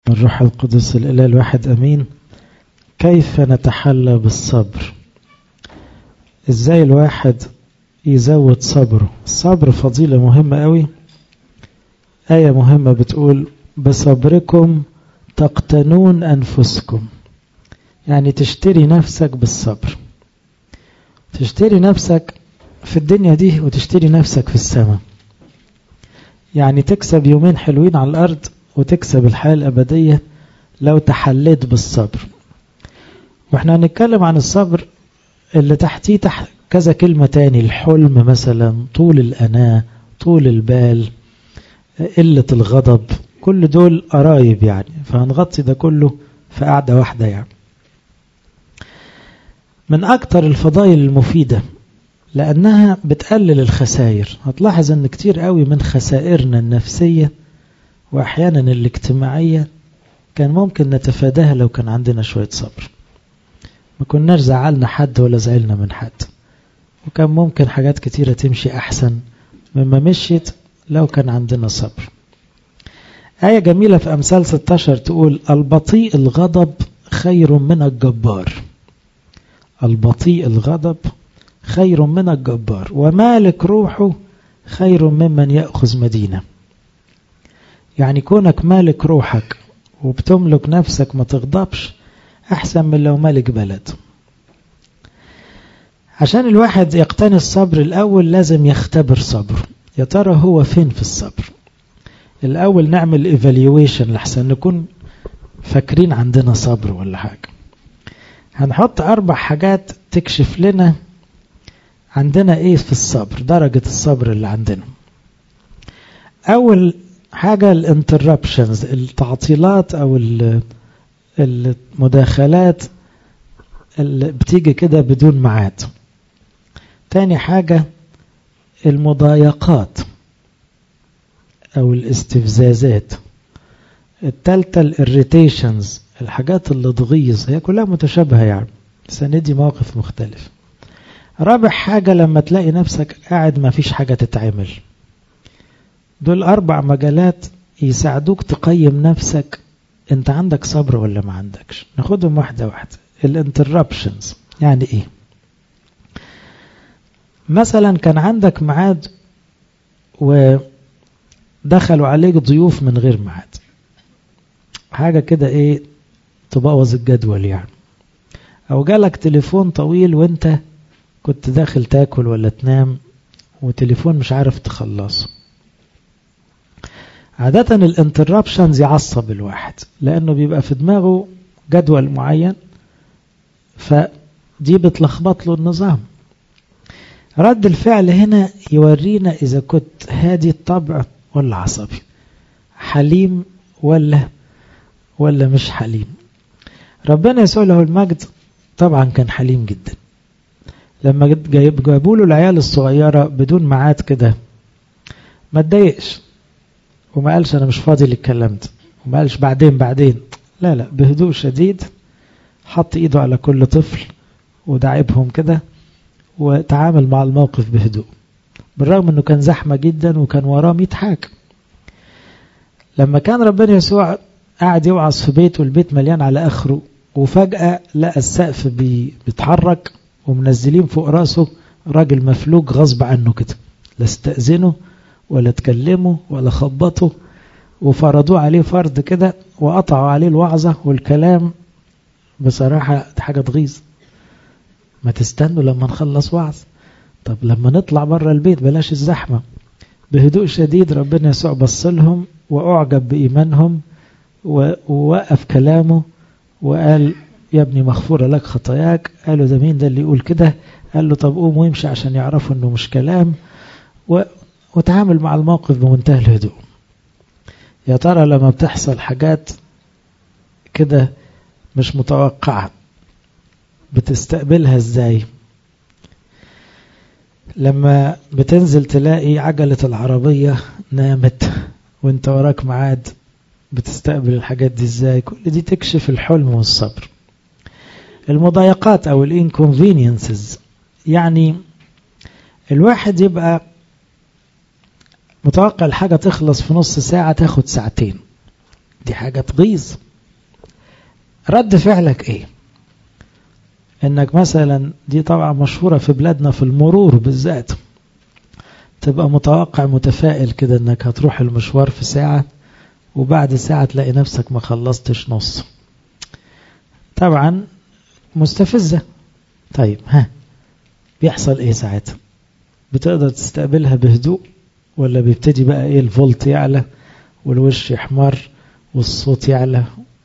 الروح القدس الإله الواحد أمين كيف نتحلى بالصبر إزاي الواحد يزود صبره الصبر فضيلة مهمة قوي آية مهمة بتقول بصبركم تقتنون أنفسكم يعني تشتري نفسك بالصبر تشتري نفسك في الدنيا دي وتشتري نفسك في السماء يعني تكسب يومين حلوين على الأرض وتكسب الحياة الأبدية لو تحليت بالصبر واحنا هنتكلم عن الصبر اللي تحتيه تحت كذا كلمة تاني الحلم مثلا طول الأناة طول البال قلة الغضب كل دول قرايب يعني فهنغطي ده كله في قعدة واحدة يعني من أكتر الفضائل المفيدة لأنها بتقلل الخسائر هتلاحظ أن كتير قوي من خسائرنا النفسية وأحيانا الاجتماعية كان ممكن نتفاداها لو كان عندنا شوية صبر ما كناش زعلنا حد ولا زعلنا من حد وكان ممكن حاجات كتيرة تمشي أحسن مما مشيت لو كان عندنا صبر آية جميلة في أمثال 16 تقول البطيء الغضب خير من الجبار البطيء الغضب خير من الجبار ومالك روحه خير ممن يأخذ مدينة يعني كونك مالك روحك وبتملك نفسك ما تغضبش أحسن من لو مالك بلد عشان الواحد يقتني الصبر الأول لازم يختبر صبره يا ترى هو فين في الصبر الأول نعمل ايفالويشن لحسن نكون فاكرين عندنا صبر ولا حاجة هنحط أربع حاجات تكشف لنا عندنا إيه في الصبر درجة الصبر اللي عندنا أول حاجة الانتربشنز التعطيلات أو المداخلات اللي بتيجي كده بدون معاد تاني حاجة المضايقات أو الاستفزازات التالتة الاريتيشنز الحاجات اللي تغيظ هي كلها متشابهة يعني بس ندي موقف مختلف رابع حاجة لما تلاقي نفسك قاعد ما فيش حاجة تتعمل دول أربع مجالات يساعدوك تقيم نفسك انت عندك صبر ولا ما عندكش ناخدهم واحدة واحدة الانتربشنز يعني ايه مثلا كان عندك ميعاد ودخلوا عليك ضيوف من غير ميعاد حاجة كده ايه تبوظ الجدول يعني او جالك تليفون طويل وانت كنت داخل تاكل ولا تنام وتليفون مش عارف تخلصه عادة الانتربشنز يعصب الواحد لأنه بيبقى في دماغه جدول معين فدي بتلخبط له النظام رد الفعل هنا يورينا إذا كنت هادي الطبع ولا عصبي حليم ولا ولا مش حليم ربنا يسوع له المجد طبعا كان حليم جدا لما جابوا له العيال الصغيرة بدون ميعاد كده ما اتضايقش وما قالش انا مش فاضي للكلام ده وما قالش بعدين بعدين لا لا بهدوء شديد حط ايده على كل طفل ودعبهم كده وتعامل مع الموقف بهدوء بالرغم انه كان زحمة جدا وكان وراه 100 حاجة لما كان ربنا يسوع قاعد يوعظ في بيته والبيت مليان على اخره وفجأة لقى السقف بيتحرك ومنزلين فوق راسه راجل مفلوج غصب عنه كده لا استأذنه ولا تكلموا ولا خبطوا وفرضوه عليه فرض كده وقطعوا عليه الوعظة والكلام بصراحة حاجة تغيظ ما تستنوا لما نخلص وعظ طب لما نطلع بره البيت بلاش الزحمة بهدوء شديد ربنا يسوع بص لهم وأعجب بإيمانهم ووقف كلامه وقال يا ابني مغفورة لك خطاياك قالوا ده مين ده اللي يقول كده قال له طب قوم ويمشي عشان يعرفوا انه مش كلام و وتعامل مع الموقف بمنتهى الهدوء يا ترى لما بتحصل حاجات كده مش متوقعة بتستقبلها ازاي لما بتنزل تلاقي عجلة العربية نامت وانت وراك معاد بتستقبل الحاجات دي ازاي كل دي تكشف الحلم والصبر المضايقات او الانكونفينينسز يعني الواحد يبقى متوقع الحاجة تخلص في نص ساعة تاخد ساعتين دي حاجة تغيظ رد فعلك ايه انك مثلا دي طبعا مشهورة في بلادنا في المرور بالذات تبقى متوقع متفائل كده انك هتروح المشوار في ساعة وبعد ساعة تلاقي نفسك ما خلصتش نص طبعا مستفزة طيب ها بيحصل ايه ساعتها بتقدر تستقبلها بهدوء ولا بيبتدي بقى ايه الفولت يعلى والوش يحمر والصوت يعلى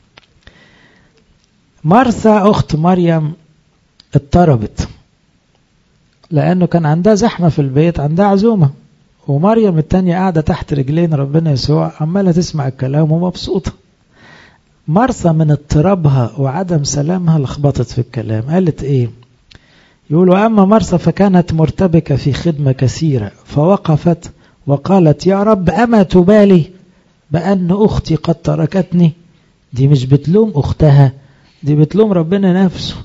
مرثا اخت مريم اضطربت لانه كان عندها زحمه في البيت عندها عزومه ومريم التانية قاعدة تحت رجلين ربنا يسوع عمالة تسمع الكلام ومبسوطة مرثا من اضطرابها وعدم سلامها لخبطت في الكلام قالت ايه يقولوا أما مرثا فكانت مرتبكة في خدمة كثيرة فوقفت وقالت يا رب أما تبالي بأن أختي قد تركتني دي مش بتلوم أختها دي بتلوم ربنا نفسه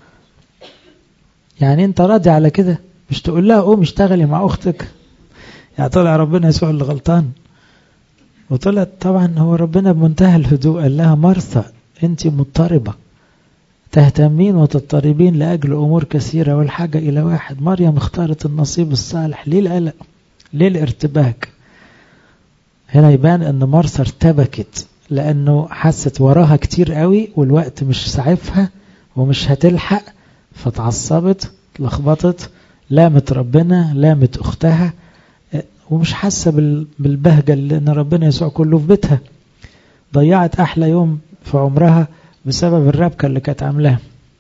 يعني انت راضي على كده مش تقول لها قوم اشتغلي مع أختك يعني طلع ربنا يسوع اللي غلطان وطلعت طبعا هو ربنا بمنتهى الهدوء قال لها مرثا انت مضطربة تهتمين وتضطربين لأجل أمور كثيرة والحاجة إلى واحد مريم اختارت النصيب الصالح ليه القلق ليه الارتباك هنا يبان أن مرثا ارتبكت لأنه حست وراها كتير قوي والوقت مش سعفها ومش هتلحق فتعصبت لخبطت لامت ربنا لامت أختها ومش حاسة بالبهجة اللي ان ربنا يسوع كله في بيتها ضيعت احلى يوم في عمرها بسبب الربكة اللي كانت عاملاها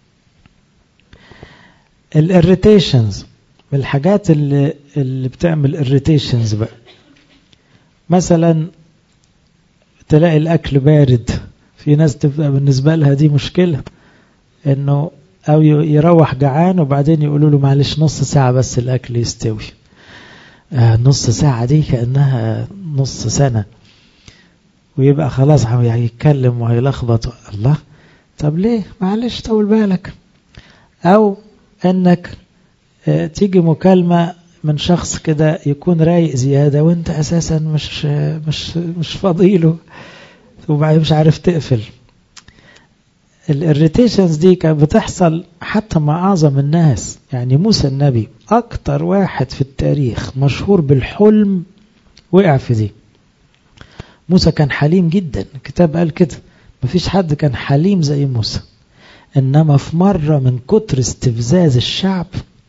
الاريتيشنز الحاجات اللي, اللي بتعمل اريتيشنز بقى مثلا تلاقي الاكل بارد في ناس تبقى بالنسبة لها دي مشكلة انه او يروح جعان وبعدين يقولوا له معلش نص ساعة بس الاكل يستوي نص ساعة دي كأنها نص سنة ويبقى خلاص هيتكلم وهيلخبط الله طب ليه معلش طول بالك او انك تيجي مكالمة من شخص كده يكون رايق زيادة وانت اساسا مش مش مش فاضيله وبعدين مش عارف تقفل الاريتيشنز دي كانت بتحصل حتى مع أعظم الناس يعني موسى النبي أكتر واحد في التاريخ مشهور بالحلم وقع في دي موسى كان حليم جدا الكتاب قال كده مفيش حد كان حليم زي موسى إنما في مرة من كتر استفزاز الشعب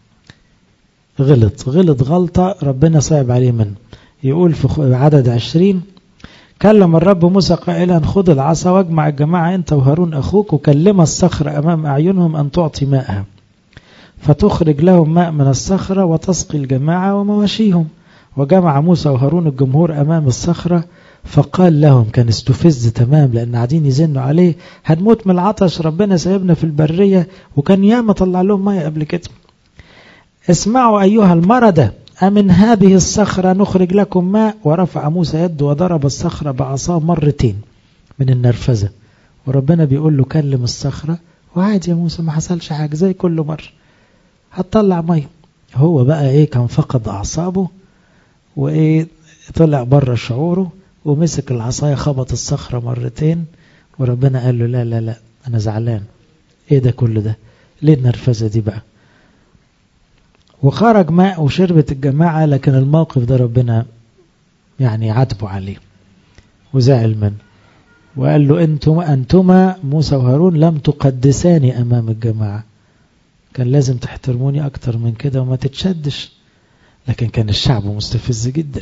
غلط غلط غلطة ربنا صعب عليه منه يقول في عدد عشرين كلم الرب موسى قائلا خذ العصا واجمع الجماعة أنت وهارون أخوك وكلم الصخرة أمام أعينهم أن تعطي ماءها فتخرج لهم ماء من الصخرة وتسقي الجماعة ومواشيهم وجمع موسى وهارون الجمهور أمام الصخرة فقال لهم كان استفز تمام لأن قاعدين يزنوا عليه هنموت من العطش ربنا سايبنا في البرية وكان ياما طلع لهم ماء قبل كده اسمعوا أيها المردة أمن هذه الصخرة نخرج لكم ماء ورفع موسى يده وضرب الصخرة بعصاه مرتين من النرفزة وربنا بيقول له كلم الصخرة وعادي يا موسى ما حصلش حاجة زي كل مرة هتطلع مية هو بقى ايه كان فقد أعصابه وايه طلع بره شعوره ومسك العصاية خبط الصخرة مرتين وربنا قال له لا لا لا أنا زعلان ايه ده كل ده ليه النرفزة دي بقى وخرج ماء وشربت الجماعة لكن الموقف ده ربنا يعني عاتبه عليه وزعل منه وقال له انتما انتما موسى وهارون لم تقدساني امام الجماعة كان لازم تحترموني اكتر من كده وما تتشدش لكن كان الشعب مستفز جدا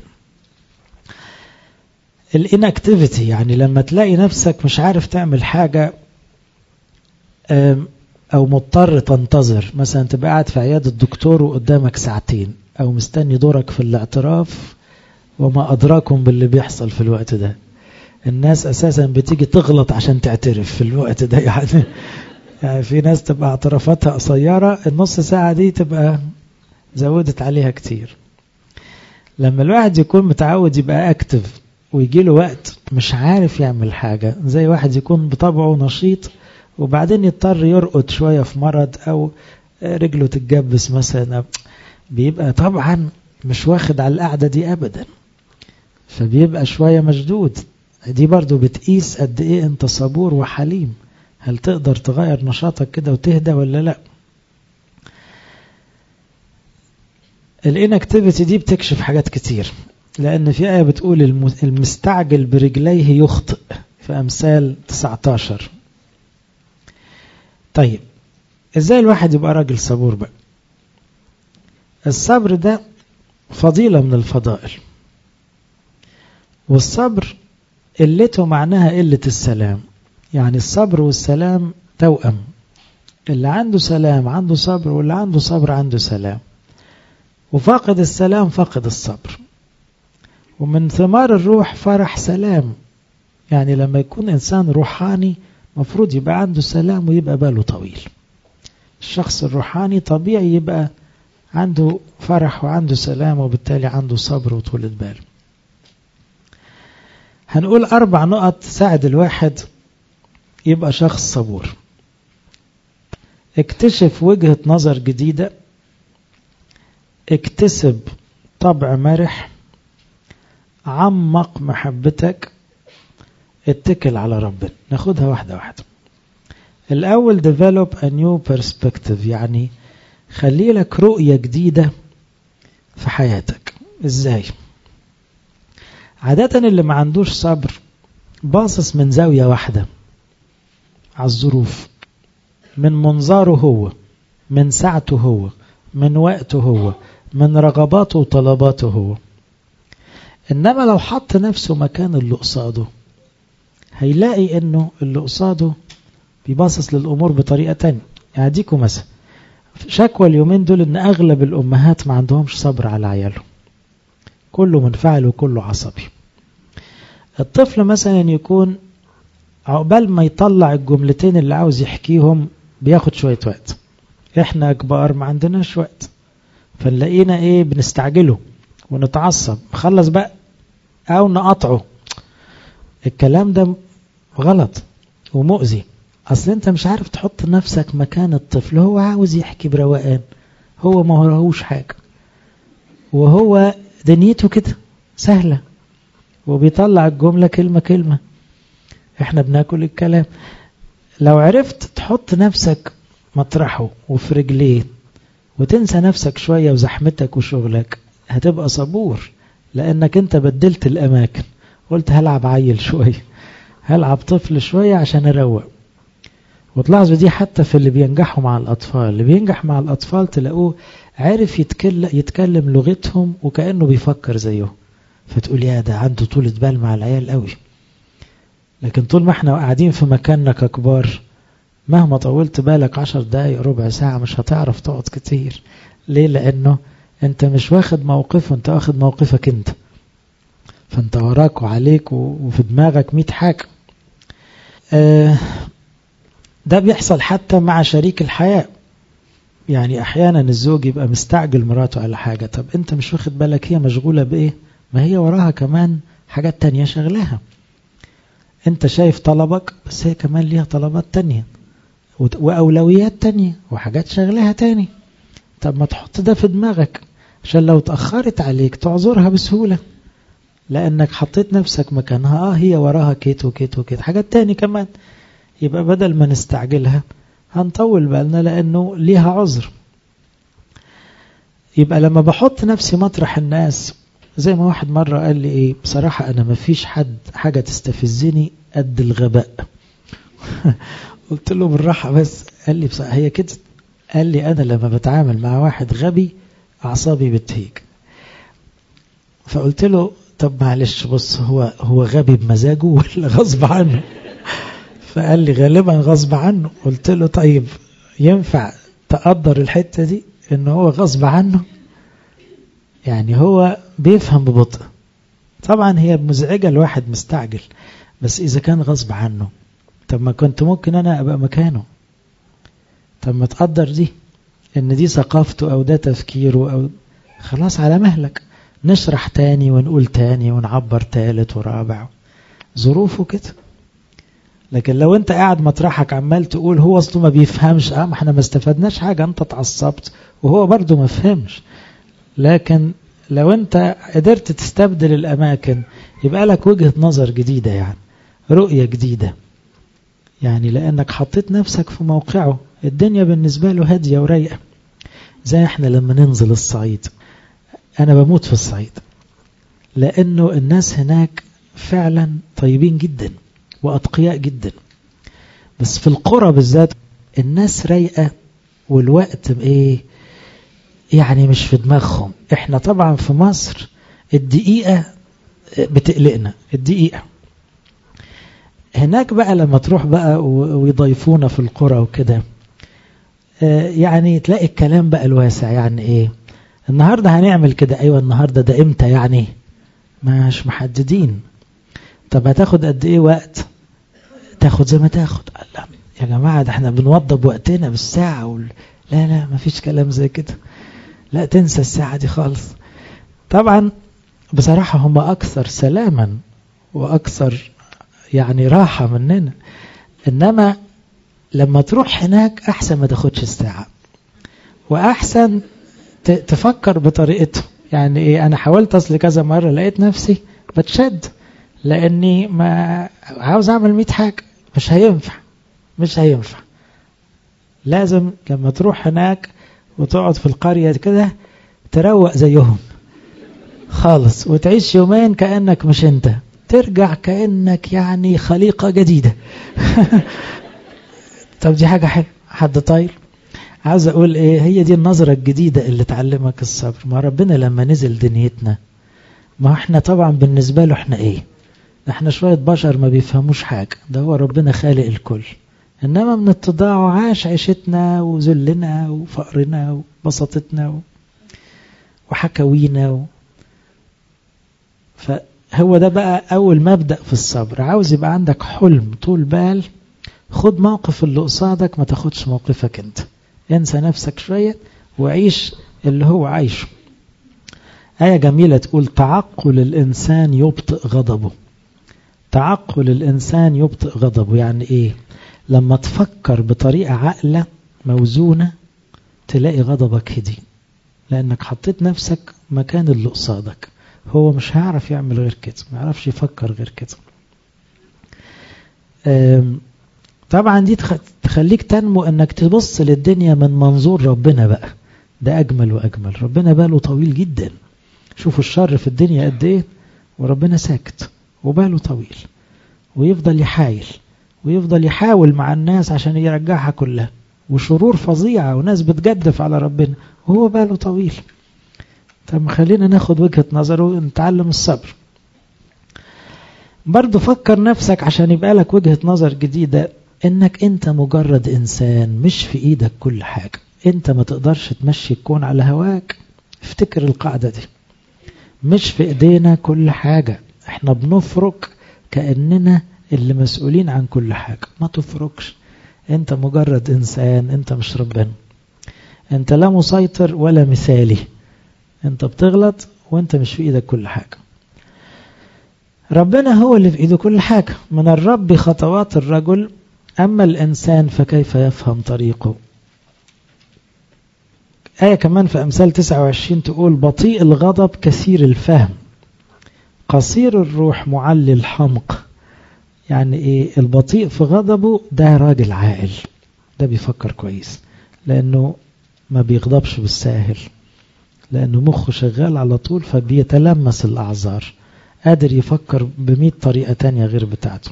الانكتيفيتي يعني لما تلاقي نفسك مش عارف تعمل حاجة او مضطر تنتظر مثلا تبقى قاعد في عيادة الدكتور وقدامك ساعتين او مستني دورك في الاعتراف وما ادراكم باللي بيحصل في الوقت ده الناس اساسا بتيجي تغلط عشان تعترف في الوقت ده يعني يعني في ناس تبقى اعترافاتها قصيرة النص ساعة دي تبقى زودت عليها كتير لما الواحد يكون متعود يبقى اكتف ويجي له وقت مش عارف يعمل حاجة زي واحد يكون بطبعه نشيط وبعدين يضطر يرقد شوية في مرض أو رجله تتجبس مثلا بيبقى طبعا مش واخد على القعدة دي أبدا فبيبقى شوية مشدود دي برضو بتقيس قد ايه انت صبور وحليم هل تقدر تغير نشاطك كده وتهدى ولا لا الانكتيفيتي دي بتكشف حاجات كتير لان في آية بتقول المستعجل برجليه يخطئ في أمثال 19 طيب ازاي الواحد يبقى راجل صبور بقى الصبر ده فضيلة من الفضائل والصبر قلته معناها قلة السلام يعني الصبر والسلام توأم اللي عنده سلام عنده صبر واللي عنده صبر عنده سلام وفاقد السلام فاقد الصبر ومن ثمار الروح فرح سلام يعني لما يكون إنسان روحاني مفروض يبقى عنده سلام ويبقى باله طويل الشخص الروحاني طبيعي يبقى عنده فرح وعنده سلام وبالتالي عنده صبر وطولة بال هنقول أربع نقط تساعد الواحد يبقى شخص صبور اكتشف وجهة نظر جديدة اكتسب طبع مرح عمق محبتك اتكل على ربنا ناخدها واحدة واحدة الأول develop a new perspective يعني خلي لك رؤية جديدة في حياتك ازاي عادة اللي ما عندوش صبر باصص من زاوية واحدة على الظروف من منظاره هو من ساعته هو من وقته هو من رغباته وطلباته هو إنما لو حط نفسه مكان اللي قصاده هيلاقي إنه اللي قصاده بيباصص للأمور بطريقة تانية يعني اديكم مثلا شكوى اليومين دول إن أغلب الأمهات ما عندهمش صبر على عيالهم كله منفعل وكله عصبي الطفل مثلا يكون عقبال ما يطلع الجملتين اللي عاوز يحكيهم بياخد شوية وقت احنا كبار ما عندناش وقت فنلاقينا ايه بنستعجله ونتعصب خلص بقى او نقطعه الكلام ده غلط ومؤذي اصل انت مش عارف تحط نفسك مكان الطفل هو عاوز يحكي بروقان هو ما هوش حاجة وهو دنيته كده سهلة وبيطلع الجملة كلمة كلمة احنا بناكل الكلام لو عرفت تحط نفسك مطرحه وفي رجليه وتنسى نفسك شوية وزحمتك وشغلك هتبقى صبور لانك انت بدلت الاماكن قلت هلعب عيل شوية هلعب طفل شوية عشان اروق وتلاحظوا دي حتى في اللي بينجحوا مع الأطفال اللي بينجح مع الأطفال تلاقوه عارف يتكلم, يتكلم لغتهم وكأنه بيفكر زيهم فتقول يا ده عنده طولة بال مع العيال قوي لكن طول ما احنا قاعدين في مكاننا ككبار مهما طولت بالك عشر دقايق ربع ساعة مش هتعرف تقعد كتير ليه لأنه انت مش واخد موقفه انت واخد موقفك انت فانت وراك وعليك وفي دماغك مئة حاجة اه ده بيحصل حتى مع شريك الحياة يعني احيانا الزوج يبقى مستعجل مراته على حاجة طب انت مش واخد بالك هي مشغولة بايه ما هي وراها كمان حاجات تانية شغلها انت شايف طلبك بس هي كمان ليها طلبات تانية وأولويات تانية وحاجات شغلها تاني طب ما تحط ده في دماغك عشان لو تأخرت عليك تعذرها بسهولة لأنك حطيت نفسك مكانها آه هي وراها كيت وكيت وكيت حاجات تاني كمان يبقى بدل ما نستعجلها هنطول بالنا لأنه ليها عذر يبقى لما بحط نفسي مطرح الناس زي ما واحد مرة قال لي ايه بصراحة انا ما فيش حد حاجة تستفزني قد الغباء قلت له بالراحة بس قال لي بصراحة هي كده قال لي انا لما بتعامل مع واحد غبي اعصابي بتهيج فقلت له طب معلش بص هو هو غبي بمزاجه ولا غصب عنه فقال لي غالبا غصب عنه قلت له طيب ينفع تقدر الحتة دي ان هو غصب عنه يعني هو بيفهم ببطء طبعا هي مزعجة الواحد مستعجل بس إذا كان غصب عنه طب ما كنت ممكن أنا أبقى مكانه طب ما تقدر دي إن دي ثقافته أو ده تفكيره أو خلاص على مهلك نشرح تاني ونقول تاني ونعبر تالت ورابع ظروفه كده لكن لو انت قاعد مطرحك عمال تقول هو اصله ما بيفهمش اه ما احنا ما استفدناش حاجة انت اتعصبت وهو برضه ما فهمش لكن لو انت قدرت تستبدل الاماكن يبقى لك وجهة نظر جديدة يعني رؤية جديدة يعني لانك حطيت نفسك في موقعه الدنيا بالنسبة له هادية ورايقة زي احنا لما ننزل الصعيد انا بموت في الصعيد لانه الناس هناك فعلا طيبين جدا واتقياء جدا بس في القرى بالذات الناس رايقة والوقت ايه يعني مش في دماغهم احنا طبعا في مصر الدقيقة بتقلقنا الدقيقة هناك بقى لما تروح بقى ويضيفونا في القرى وكده يعني تلاقي الكلام بقى الواسع يعني ايه النهاردة هنعمل كده ايوه النهاردة ده امتى يعني مش محددين طب هتاخد قد ايه وقت تاخد زي ما تاخد لا يا جماعة ده احنا بنوضب وقتنا بالساعة وال... لا لا مفيش كلام زي كده لا تنسى الساعة دي خالص طبعا بصراحة هم أكثر سلاما وأكثر يعني راحة مننا إنما لما تروح هناك أحسن ما تاخدش الساعة وأحسن تفكر بطريقته يعني إيه أنا حاولت أصل كذا مرة لقيت نفسي بتشد لأني ما عاوز أعمل 100 حاجة مش هينفع مش هينفع لازم لما تروح هناك وتقعد في القرية كده تروق زيهم خالص وتعيش يومين كأنك مش انت ترجع كأنك يعني خليقة جديدة طب دي حاجة حلوة حد طاير عاوز اقول ايه هي دي النظرة الجديدة اللي تعلمك الصبر ما ربنا لما نزل دنيتنا ما احنا طبعا بالنسبة له احنا ايه احنا شوية بشر ما بيفهموش حاجة ده هو ربنا خالق الكل إنما من اتضاعه عاش عيشتنا وذلنا وفقرنا وبساطتنا وحكاوينا و... فهو ده بقى أول مبدأ في الصبر عاوز يبقى عندك حلم طول بال خد موقف اللي قصادك ما تاخدش موقفك انت انسى نفسك شوية وعيش اللي هو عايشه آية جميلة تقول تعقل الإنسان يبطئ غضبه تعقل الإنسان يبطئ غضبه يعني إيه لما تفكر بطريقة عقلة موزونة تلاقي غضبك هدي لأنك حطيت نفسك مكان اللي قصادك هو مش هيعرف يعمل غير كده ما يعرفش يفكر غير كده طبعا دي تخليك تنمو انك تبص للدنيا من منظور ربنا بقى ده اجمل واجمل ربنا باله طويل جدا شوفوا الشر في الدنيا قد ايه وربنا ساكت وباله طويل ويفضل يحايل ويفضل يحاول مع الناس عشان يرجعها كلها وشرور فظيعة وناس بتجدف على ربنا وهو باله طويل طب خلينا ناخد وجهة نظره ونتعلم الصبر برضو فكر نفسك عشان يبقى لك وجهة نظر جديدة انك انت مجرد انسان مش في ايدك كل حاجة انت ما تقدرش تمشي الكون على هواك افتكر القاعدة دي مش في ايدينا كل حاجة احنا بنفرك كأننا اللي مسؤولين عن كل حاجة ما تفركش انت مجرد انسان انت مش ربنا انت لا مسيطر ولا مثالي انت بتغلط وانت مش في ايدك كل حاجة ربنا هو اللي في ايده كل حاجة من الرب خطوات الرجل اما الانسان فكيف يفهم طريقه آية كمان في أمثال 29 تقول بطيء الغضب كثير الفهم قصير الروح معلي الحمق يعني ايه البطيء في غضبه ده راجل عاقل ده بيفكر كويس لانه ما بيغضبش بالساهل لانه مخه شغال على طول فبيتلمس الاعذار قادر يفكر بمئة طريقة تانية غير بتاعته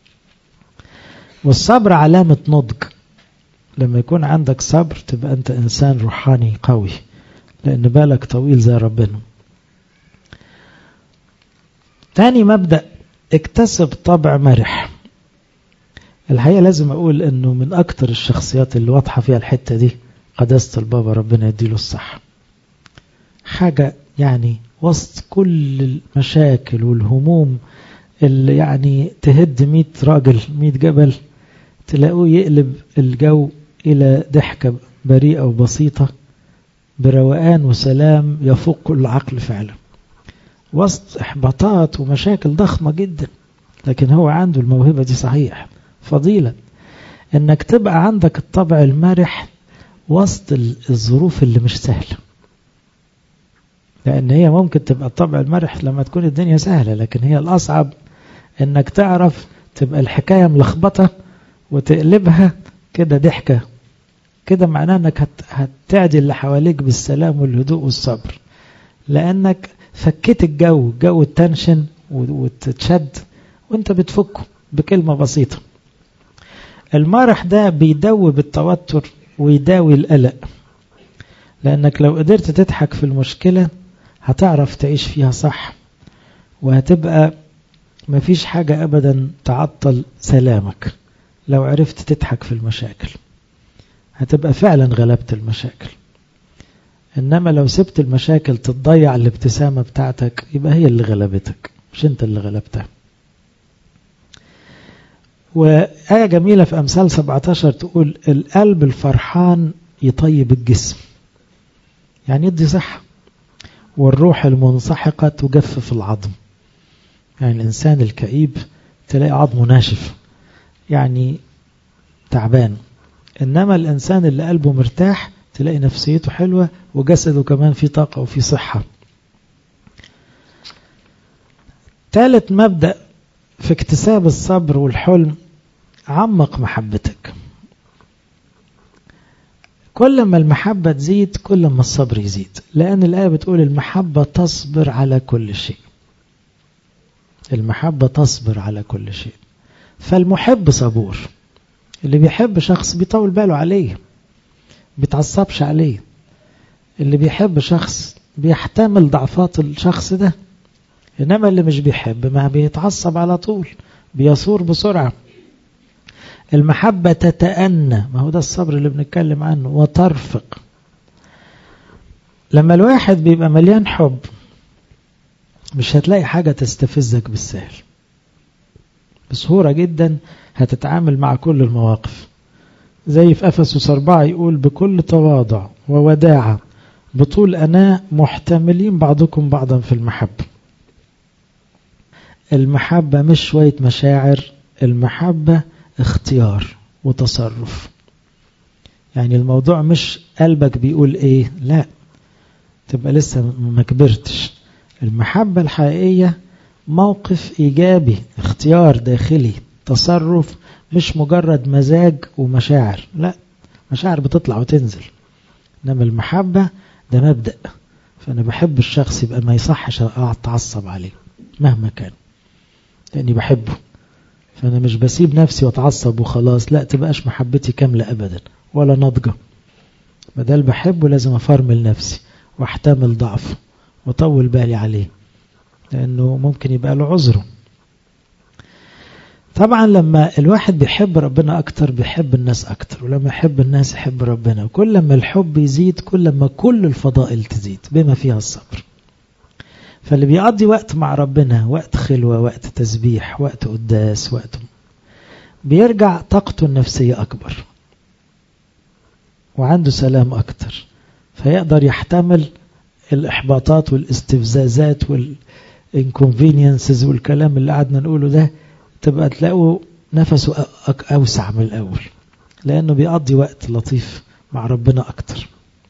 والصبر علامة نضج لما يكون عندك صبر تبقى انت انسان روحاني قوي لان بالك طويل زي ربنا تاني مبدأ اكتسب طبع مرح الحقيقة لازم أقول أنه من أكتر الشخصيات اللي واضحة فيها الحتة دي قداسة البابا ربنا يديله الصح حاجة يعني وسط كل المشاكل والهموم اللي يعني تهد مئة راجل مئة جبل تلاقوه يقلب الجو إلى ضحكة بريئة وبسيطة بروقان وسلام يفوق كل عقل فعلا وسط إحباطات ومشاكل ضخمة جدا لكن هو عنده الموهبة دي صحيح فضيلة انك تبقى عندك الطبع المرح وسط الظروف اللي مش سهلة لأن هي ممكن تبقى الطبع المرح لما تكون الدنيا سهلة لكن هي الأصعب إنك تعرف تبقى الحكاية ملخبطة وتقلبها كده ضحكة كده معناه إنك هتعدي اللي حواليك بالسلام والهدوء والصبر لأنك فكيت الجو جو التنشن وتتشد وانت بتفكه بكلمة بسيطة المرح ده بيدوب التوتر ويداوي القلق لأنك لو قدرت تضحك في المشكلة هتعرف تعيش فيها صح وهتبقى مفيش حاجة أبدا تعطل سلامك لو عرفت تضحك في المشاكل هتبقى فعلا غلبت المشاكل إنما لو سبت المشاكل تضيع الابتسامة بتاعتك يبقى هي اللي غلبتك مش انت اللي غلبتها وآية جميلة في أمثال 17 تقول القلب الفرحان يطيب الجسم يعني يدي صحة والروح المنسحقة تجفف العظم يعني الإنسان الكئيب تلاقي عظمه ناشف يعني تعبان إنما الإنسان اللي قلبه مرتاح تلاقي نفسيته حلوة وجسده كمان فيه طاقة وفيه صحة ثالث مبدأ في اكتساب الصبر والحلم عمق محبتك كل ما المحبة تزيد كل ما الصبر يزيد لأن الآية بتقول المحبة تصبر على كل شيء المحبة تصبر على كل شيء فالمحب صبور اللي بيحب شخص بيطول باله عليه بيتعصبش عليه اللي بيحب شخص بيحتمل ضعفات الشخص ده إنما اللي مش بيحب ما بيتعصب على طول بيصور بسرعة المحبة تتأنى ما هو ده الصبر اللي بنتكلم عنه وترفق لما الواحد بيبقى مليان حب مش هتلاقي حاجة تستفزك بالسهل بسهولة جدا هتتعامل مع كل المواقف زي في أفسس أربعة يقول بكل تواضع ووداعة بطول أناء محتملين بعضكم بعضا في المحبة المحبة مش شوية مشاعر المحبة اختيار وتصرف يعني الموضوع مش قلبك بيقول ايه لا تبقى لسه ما كبرتش المحبة الحقيقية موقف إيجابي اختيار داخلي تصرف مش مجرد مزاج ومشاعر لا مشاعر بتطلع وتنزل إنما المحبة ده مبدأ فأنا بحب الشخص يبقى ما يصحش أتعصب عليه مهما كان لأني بحبه فأنا مش بسيب نفسي واتعصب وخلاص لا تبقاش محبتي كاملة أبدا ولا ناضجة بدل بحبه لازم أفرمل نفسي واحتمل ضعفه وطول بالي عليه لأنه ممكن يبقى له عذره طبعا لما الواحد بيحب ربنا أكتر بيحب الناس أكتر ولما يحب الناس يحب ربنا وكل ما الحب يزيد كل ما كل الفضائل تزيد بما فيها الصبر فاللي بيقضي وقت مع ربنا وقت خلوة وقت تسبيح وقت قداس وقت بيرجع طاقته النفسية أكبر وعنده سلام أكتر فيقدر يحتمل الإحباطات والاستفزازات والانكونفينينسز والكلام اللي قعدنا نقوله ده تبقى تلاقوا نفسه أوسع من الأول لأنه بيقضي وقت لطيف مع ربنا أكتر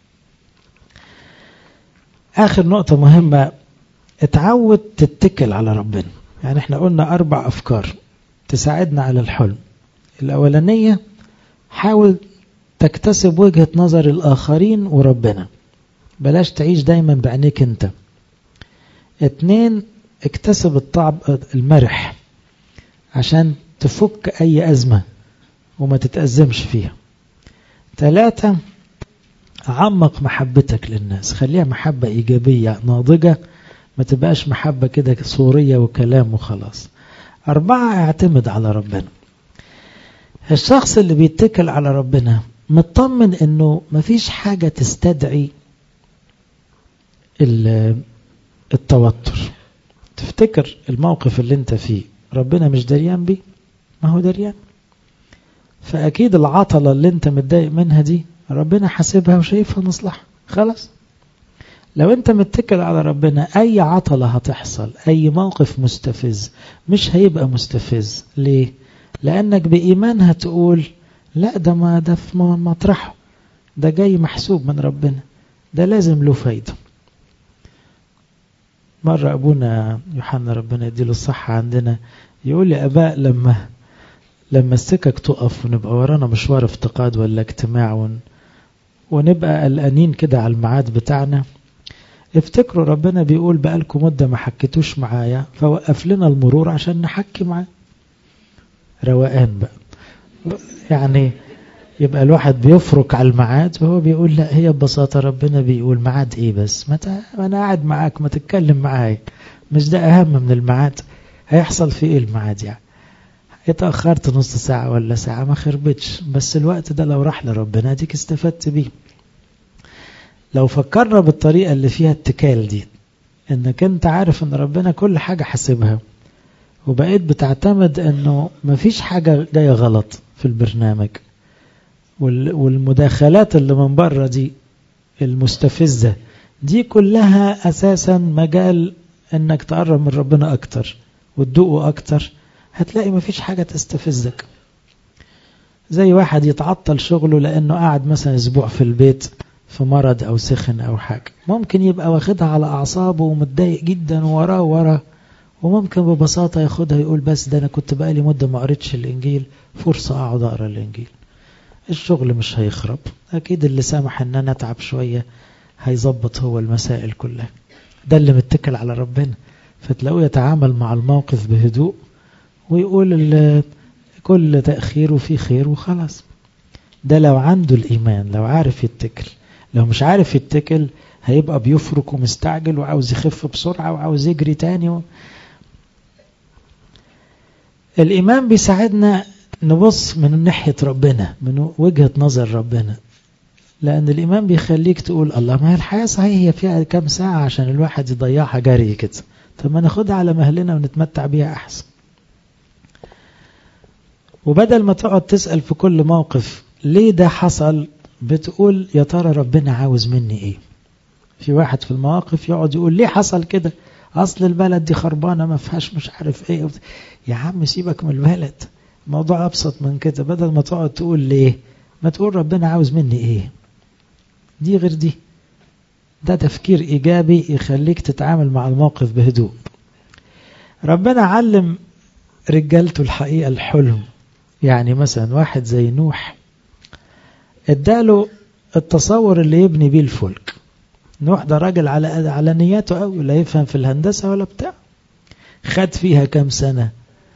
آخر نقطة مهمة اتعود تتكل على ربنا يعني احنا قلنا أربع أفكار تساعدنا على الحلم الأولانية حاول تكتسب وجهة نظر الآخرين وربنا بلاش تعيش دايما بعينيك انت اتنين اكتسب الطعم المرح عشان تفك أي أزمة وما تتأزمش فيها ثلاثة عمق محبتك للناس خليها محبة إيجابية ناضجة ما تبقاش محبة كده صورية وكلام وخلاص أربعة اعتمد على ربنا الشخص اللي بيتكل على ربنا مطمن انه مفيش حاجة تستدعي التوتر تفتكر الموقف اللي انت فيه ربنا مش دريان بيه ما هو دريان فأكيد العطلة اللي انت متضايق منها دي ربنا حاسبها وشايفها مصلحة خلاص لو انت متكل على ربنا اي عطلة هتحصل اي موقف مستفز مش هيبقى مستفز ليه لانك بايمان هتقول لا ده ما ده في مطرحه ده جاي محسوب من ربنا ده لازم له فايدة مرة أبونا يوحنا ربنا يديله الصحة عندنا يقول لي أباء لما لما السكك تقف ونبقى ورانا مشوار افتقاد ولا اجتماع ون ونبقى قلقانين كده على الميعاد بتاعنا افتكروا ربنا بيقول بقالكم مدة ما حكيتوش معايا فوقف لنا المرور عشان نحكي معاه روقان بقى يعني يبقى الواحد بيفرك على الميعاد وهو بيقول لا هي ببساطة ربنا بيقول ميعاد ايه بس ما انا قاعد معاك ما تتكلم معايا مش ده اهم من الميعاد هيحصل في ايه الميعاد يعني اتأخرت نص ساعة ولا ساعة ما خربتش بس الوقت ده لو راح لربنا ديك استفدت بيه لو فكرنا بالطريقة اللي فيها اتكال دي انك انت عارف ان ربنا كل حاجة حاسبها وبقيت بتعتمد انه مفيش حاجة جاية غلط في البرنامج والمداخلات اللي من بره دي المستفزة دي كلها اساسا مجال انك تقرب من ربنا اكتر وتدوقه اكتر هتلاقي مفيش حاجة تستفزك زي واحد يتعطل شغله لانه قاعد مثلا اسبوع في البيت في مرض او سخن او حاجة ممكن يبقى واخدها على اعصابه ومتضايق جدا وراه وراه وممكن ببساطة ياخدها يقول بس ده انا كنت بقالي مدة ما قريتش الانجيل فرصة اقعد اقرا الانجيل الشغل مش هيخرب اكيد اللي سامح ان انا اتعب شوية هيظبط هو المسائل كلها ده اللي متكل على ربنا فتلاقوه يتعامل مع الموقف بهدوء ويقول كل تأخير فيه خير وخلاص ده لو عنده الإيمان لو عارف يتكل لو مش عارف يتكل هيبقى بيفرك ومستعجل وعاوز يخف بسرعة وعاوز يجري تاني و... الإيمان بيساعدنا نبص من ناحية ربنا من وجهة نظر ربنا لأن الإيمان بيخليك تقول الله ما هي الحياة صحيح هي فيها كام ساعة عشان الواحد يضيعها جري كده طب ما ناخدها على مهلنا ونتمتع بيها أحسن وبدل ما تقعد تسأل في كل موقف ليه ده حصل بتقول يا ترى ربنا عاوز مني ايه في واحد في المواقف يقعد يقول ليه حصل كده اصل البلد دي خربانة ما فيهاش مش عارف ايه يا عم سيبك من البلد الموضوع ابسط من كده بدل ما تقعد تقول ليه ما تقول ربنا عاوز مني ايه دي غير دي ده تفكير ايجابي يخليك تتعامل مع الموقف بهدوء ربنا علم رجالته الحقيقة الحلم يعني مثلا واحد زي نوح اداله التصور اللي يبني بيه الفلك نوح ده راجل على على نياته قوي لا يفهم في الهندسة ولا بتاع خد فيها كام سنة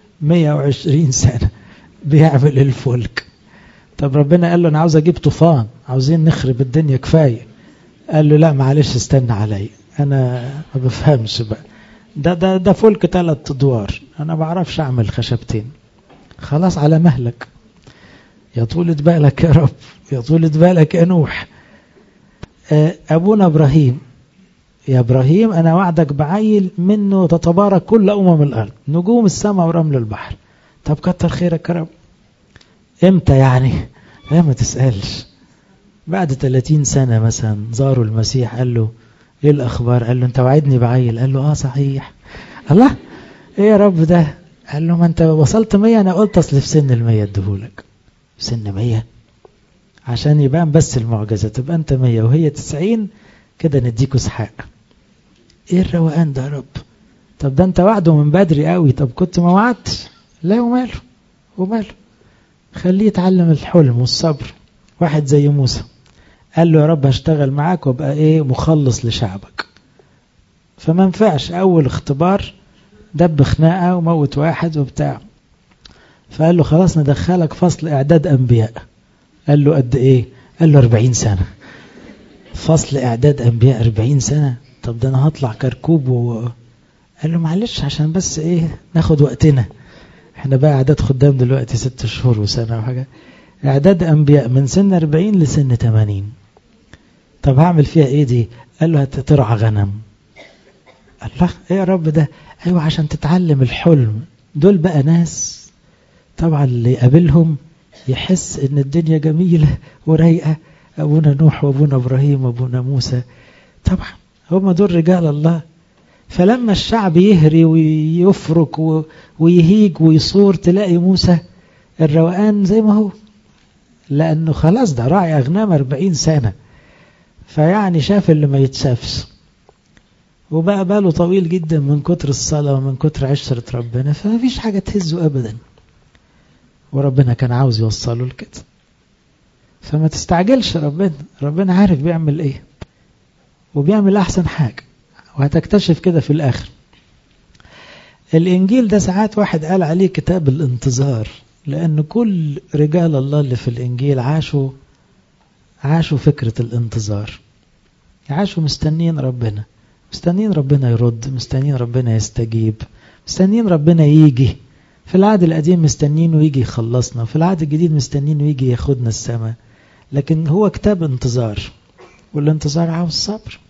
120 سنة بيعمل الفلك طب ربنا قال له انا عاوز اجيب طوفان عاوزين نخرب الدنيا كفاية قال له لا معلش استنى علي انا ما بفهمش بقى ده ده ده فلك ثلاث ادوار انا ما بعرفش اعمل خشبتين خلاص على مهلك يا طولة بالك يا رب يا طولة بالك يا نوح أبونا إبراهيم يا إبراهيم أنا وعدك بعيل منه تتبارك كل أمم الأرض نجوم السماء ورمل البحر طب كتر خيرك يا رب إمتى يعني لا ما تسألش بعد 30 سنة مثلا زاروا المسيح قال له إيه الأخبار قال له أنت وعدني بعيل قال له آه صحيح الله إيه يا رب ده قال له ما أنت وصلت 100 أنا قلت أصل في سن المية اديهولك سن 100 عشان يبان بس المعجزة تبقى أنت 100 وهي 90 كده نديكوا اسحاق إيه الروقان ده يا رب طب ده أنت وعده من بدري قوي طب كنت ما وعدتش لا وماله وماله خليه يتعلم الحلم والصبر واحد زي موسى قال له يا رب هشتغل معاك وابقى ايه مخلص لشعبك فما نفعش اول اختبار دب خناقه وموت واحد وبتاع فقال له خلاص ندخلك فصل اعداد انبياء قال له قد ايه قال له 40 سنه فصل اعداد انبياء 40 سنه طب ده انا هطلع كركوب و... قال له معلش عشان بس ايه ناخد وقتنا احنا بقى اعداد خدام دلوقتي ست شهور وسنه وحاجه اعداد انبياء من سن 40 لسن 80 طب هعمل فيها ايه دي قال له هترعى غنم الله ايه يا رب ده ايوه عشان تتعلم الحلم دول بقى ناس طبعا اللي يقابلهم يحس ان الدنيا جميلة ورايقة ابونا نوح وابونا ابراهيم وابونا موسى طبعا هم دول رجال الله فلما الشعب يهري ويفرك ويهيج ويصور تلاقي موسى الروقان زي ما هو لانه خلاص ده راعي اغنام 40 سنة فيعني شاف اللي ما يتشافش وبقى باله طويل جدا من كتر الصلاة ومن كتر عشرة ربنا فما فيش حاجة تهزه أبدا وربنا كان عاوز يوصله لكده فما تستعجلش ربنا ربنا عارف بيعمل ايه وبيعمل احسن حاجة وهتكتشف كده في الاخر الانجيل ده ساعات واحد قال عليه كتاب الانتظار لان كل رجال الله اللي في الانجيل عاشوا عاشوا فكرة الانتظار عاشوا مستنين ربنا مستنين ربنا يرد مستنين ربنا يستجيب مستنين ربنا يجي في العهد القديم مستنينه يجي يخلصنا في العهد الجديد مستنينه يجي ياخدنا السماء لكن هو كتاب انتظار والانتظار عاوز صبر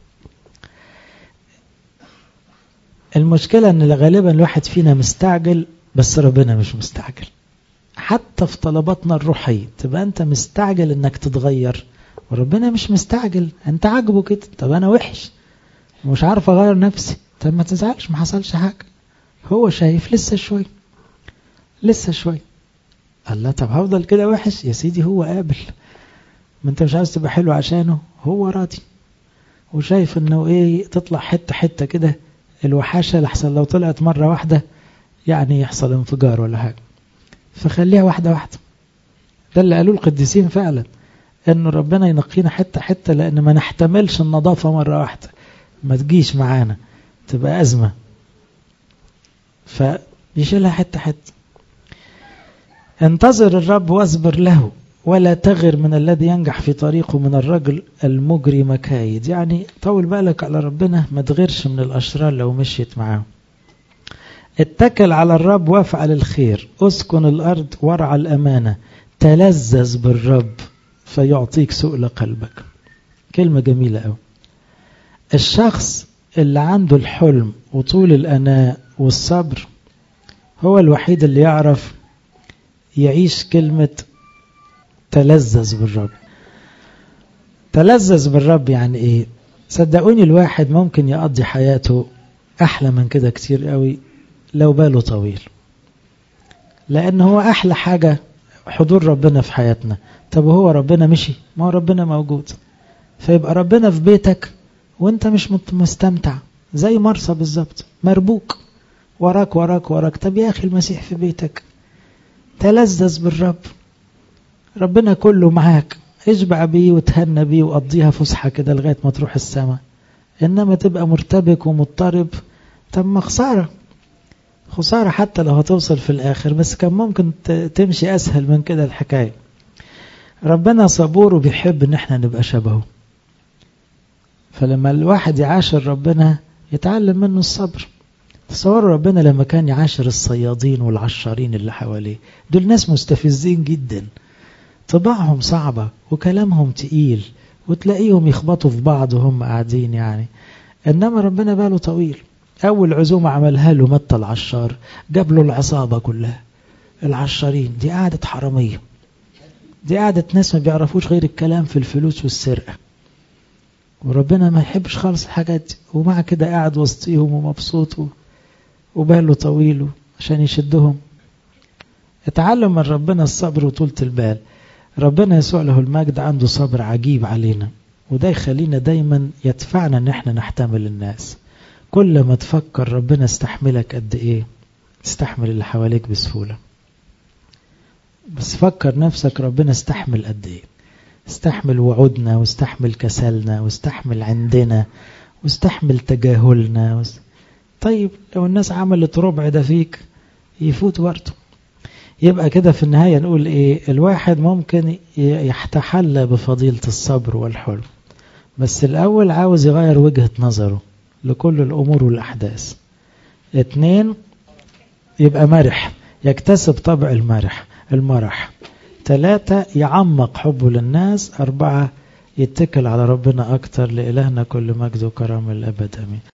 المشكلة ان غالبا الواحد فينا مستعجل بس ربنا مش مستعجل حتى في طلباتنا الروحية تبقى انت مستعجل انك تتغير وربنا مش مستعجل انت عاجبه كده طب انا وحش مش عارف اغير نفسي طب ما تزعلش ما حصلش حاجة هو شايف لسه شوي لسه شوي الله طب هفضل كده وحش يا سيدي هو قابل ما انت مش عاوز تبقى حلو عشانه هو راضي وشايف انه ايه تطلع حتة حتة كده الوحاشة لحسن لو طلعت مرة واحدة يعني يحصل انفجار ولا حاجة فخليها واحدة واحدة ده اللي قالوه القديسين فعلا انه ربنا ينقينا حتة حتة لان ما نحتملش النظافة مرة واحدة ما تجيش معانا تبقى أزمة فيشيلها حتة حتة انتظر الرب واصبر له ولا تغر من الذي ينجح في طريقه من الرجل المجري مكايد يعني طول بالك على ربنا ما تغيرش من الأشرار لو مشيت معاه اتكل على الرب وافعل الخير اسكن الأرض وارعى الأمانة تلذذ بالرب فيعطيك سؤل قلبك كلمة جميلة أوي الشخص اللي عنده الحلم وطول الأناء والصبر هو الوحيد اللي يعرف يعيش كلمة تلذذ بالرب تلذذ بالرب يعني ايه صدقوني الواحد ممكن يقضي حياته احلى من كده كتير قوي لو باله طويل لان هو احلى حاجة حضور ربنا في حياتنا طب وهو ربنا مشي ما هو ربنا موجود فيبقى ربنا في بيتك وانت مش مستمتع زي مرسى بالظبط مربوك وراك وراك وراك طب يا اخي المسيح في بيتك تلذذ بالرب ربنا كله معاك اشبع بيه وتهنى بيه وقضيها فسحة كده لغاية ما تروح السماء إنما تبقى مرتبك ومضطرب طب ما خسارة خسارة حتى لو هتوصل في الآخر بس كان ممكن تمشي أسهل من كده الحكاية ربنا صبور وبيحب إن احنا نبقى شبهه فلما الواحد يعاشر ربنا يتعلم منه الصبر تصوروا ربنا لما كان يعاشر الصيادين والعشارين اللي حواليه دول ناس مستفزين جدا طباعهم صعبة وكلامهم تقيل وتلاقيهم يخبطوا في بعض وهم قاعدين يعني إنما ربنا باله طويل أول عزومة عملها له متى العشار جاب له العصابة كلها العشارين دي قعدة حرامية دي قعدة ناس ما بيعرفوش غير الكلام في الفلوس والسرقة وربنا ما يحبش خالص الحاجات دي ومع كده قاعد وسطيهم ومبسوط وباله طويل عشان يشدهم اتعلم من ربنا الصبر وطولة البال ربنا يسوع له المجد عنده صبر عجيب علينا وده يخلينا دايما يدفعنا ان احنا نحتمل الناس كل ما تفكر ربنا استحملك قد ايه استحمل اللي حواليك بسهولة بس فكر نفسك ربنا استحمل قد ايه استحمل وعودنا واستحمل كسلنا واستحمل عندنا واستحمل تجاهلنا وست... طيب لو الناس عملت ربع ده فيك يفوت برضه يبقى كده في النهاية نقول ايه الواحد ممكن يتحلى بفضيلة الصبر والحلم بس الأول عاوز يغير وجهة نظره لكل الأمور والأحداث اتنين يبقى مرح يكتسب طبع المرح المرح ثلاثة يعمق حبه للناس أربعة يتكل على ربنا أكتر لإلهنا كل مجد وكرم الأبد أمين